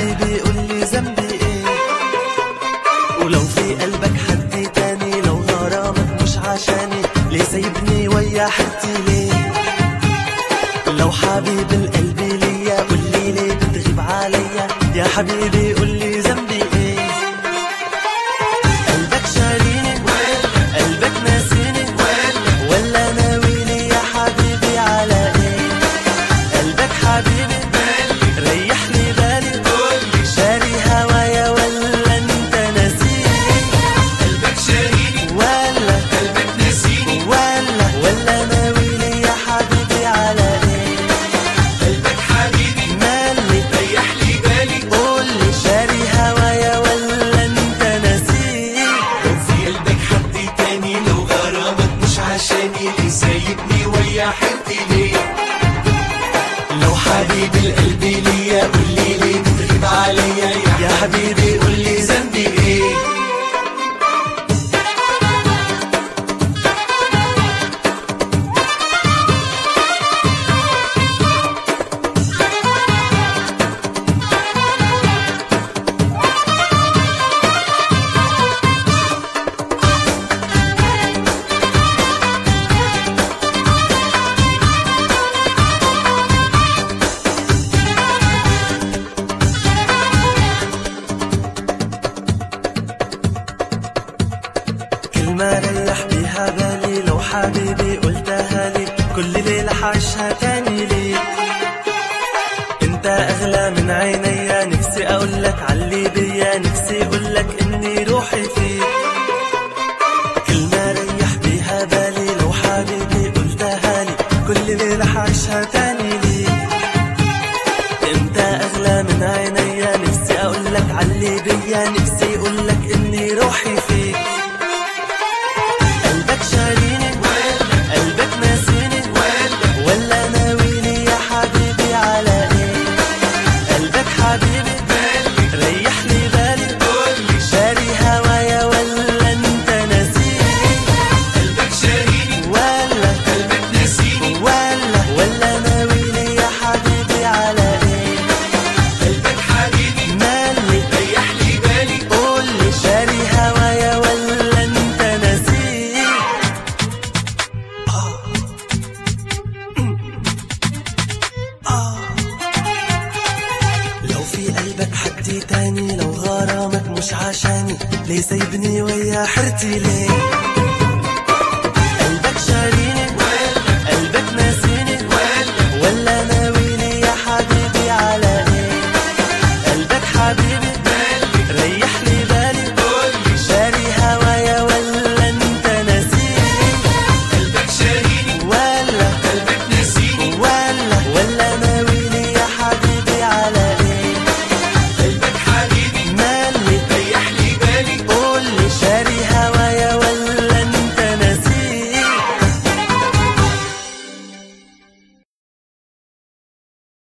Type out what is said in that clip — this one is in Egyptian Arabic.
حبيبي قولي ذنبي ايه ولو في قلبك حد تاني لو غرامك مش عشاني ليه سايبني ويا حدي ليه لو حبيب القلب ليا قولي ليه بتغيب عليا يا حبيبي قولي ذنبي ايه قلبك شاريني قلبك ناسيني ولا ناوي لي يا حبيبي على ايه قلبك حبيبي ريح لي بالي شاري هوايا ولا انت ناسيني قلبك شاريني ولا قلبك ناسيني ولا ولا ناوي لي يا حبيبي على ايه قلبك حبيبي مالي ريح لي بالي قولي شاري هوايا ولا انت ناسيني لو في قلبك حد تاني لو غرامك مش عشاني ليه سايبني ويا حبي ليه لو حبيب القلب ليا قولي ليه بتغيب عليا يا حبيبي قولي ذنبي ايه كلمة ريح بيها بالي لو حبيبي قلتها لي كل ليلة حعيشها تاني ليك انت اغلى من عينيا نفسي اقول لك علي بيا نفسي اقول لك اني روحي فيك كلمة ريح بيها بالي لو حبيبي قلتها لي كل ليلة حعيشها تاني ليك انت اغلى من عينيا نفسي اقول لك علي بيا نفسي اقول لك اني روحي فيك قلبك شاريني قلبك ناسيني ولا ناوي لي يا حبيبي على ايه قلبك حبيبي ريح لي بالي شاري هوايا ولا انت ناسيني قلبك شاريني ولا قلبك ناسيني ولا ولا ناوي لي يا حبيبي على ايه قلبك حبيبي مالي ريح لي بالي قولي شاري هوايا ولا انت ناسيني لو في قلبك حد تاني لو غرامك مش عشاني ليه سايبني ويا حرتي ليه